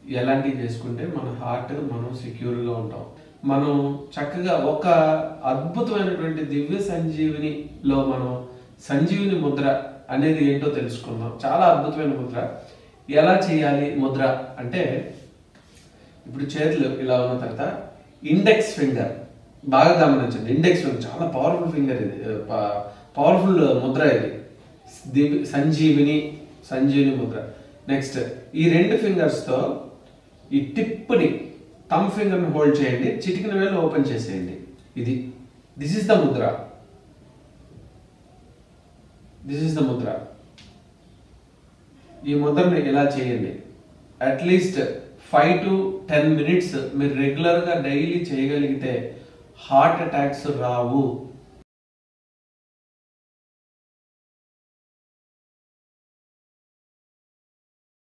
ఎలాంటివి చేసుకుంటే మన హార్ట్ మనం సెక్యూర్గా ఉంటాం మనం చక్కగా ఒక అద్భుతమైనటువంటి దివ్య సంజీవినిలో మనం సంజీవిని ముద్ర అనేది ఏంటో తెలుసుకుందాం చాలా అద్భుతమైన ముద్ర ఎలా చేయాలి ముద్ర అంటే ఇప్పుడు చేతులు ఇలా ఉన్న తర్వాత ఇండెక్స్ ఫింగర్ బాగా గమనించండి ఇండెక్స్ ఫింగర్ చాలా పవర్ఫుల్ ఫింగర్ ఇది పవర్ఫుల్ ముద్ర ఇది దివ్ సంజీవిని సంజీవిని ముద్ర నెక్స్ట్ ఈ రెండు ఫింగర్స్తో ఈ టిప్ని థమ్ ఫింగర్ని హోల్డ్ చేయండి చిటికిన వేలు ఓపెన్ చేసేయండి ఇది this is the mudra this is the mudra ఈ ముద్రని ఇలా చేయండి at least five to ten minutes మీరు రెగ్యులర్గా డైలీ చేయగలిగితే హార్ట్ అటాక్స్ రావు